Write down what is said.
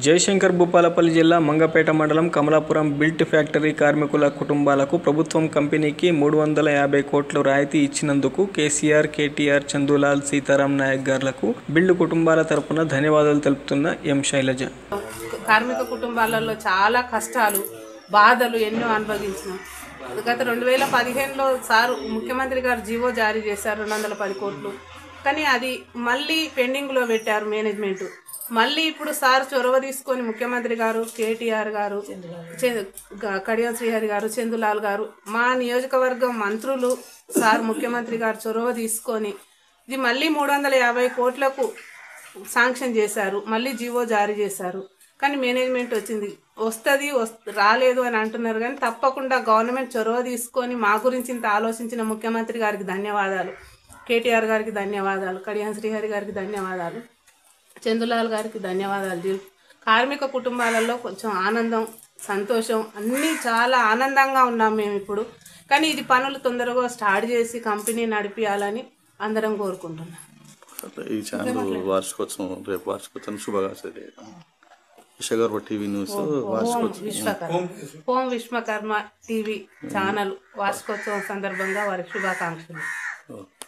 జయశంకర్ భూపాలపల్లి జిల్లా మంగపేట మండలం Kamalapuram built factory కార్మికుల కుటుంబాలకు ప్రభుత్వం కంపెనీకి మూడు వందల యాభై కోట్లు రాయితీ ఇచ్చినందుకు కేసీఆర్ కేటీఆర్ చందులాల్ సీతారాం నాయక్ గార్లకు బిల్డ్ కుటుంబాల తరపున ధన్యవాదాలు తెలుపుతున్న ఎం శైలజ కార్మిక కుటుంబాలలో చాలా కష్టాలు బాధలు ఎన్నో అనుభవించినాం గత రెండు వేల పదిహేనులో సారు ముఖ్యమంత్రి గారు జీవో జారీ చేశారు రెండు వందల పది కోట్లు కానీ అది మళ్ళీ పెండింగ్లో పెట్టారు మేనేజ్మెంట్ మళ్ళీ ఇప్పుడు సార్ చొరవ తీసుకొని ముఖ్యమంత్రి గారు కేటీఆర్ గారు చే- గ- కడియం శ్రీహరి గారు చందులాల్ గారు మా నియోజకవర్గం మంత్రులు సార్ ముఖ్యమంత్రి గారు చొరవ తీసుకొని ఇది మళ్ళీ మూడు వందల యాభై కోట్లకు శాంక్షన్ చేశారు మళ్ళీ జీవో జారీ చేశారు కానీ మేనేజ్మెంట్ వచ్చింది వస్తుంది రాలేదు అని అంటున్నారు కానీ తప్పకుండా గవర్నమెంట్ చొరవ తీసుకొని మా గురించి ఇంత ఆలోచించిన ముఖ్యమంత్రి గారికి ధన్యవాదాలు కేటీఆర్ గారికి ధన్యవాదాలు కడియాన్ శ్రీహరి గారికి ధన్యవాదాలు చందులాల్ గారికి ధన్యవాదాలు జీ- కార్మిక కుటుంబాలలో కొంచెం ఆనందం సంతోషం అన్నీ చాలా ఆనందంగా ఉన్నాం మేము ఇప్పుడు కానీ ఇది పనులు తొందరగా స్టార్ట్ చేసి కంపెనీ నడిపించాలని అందరం కోరుకుంటున్నాం ఈ ఛానల్ వార్షికోత్సవం రేపు వార్షికోత్సవం శుభాకాంక్షలు యశగర్వ టీవీ న్యూస్ వార్షికోత్సవం Vishwakarma home Vishwakarma TV channel వార్షికోత్సవం సందర్భంగా వారికి శుభాకాంక్షలు ఓకే.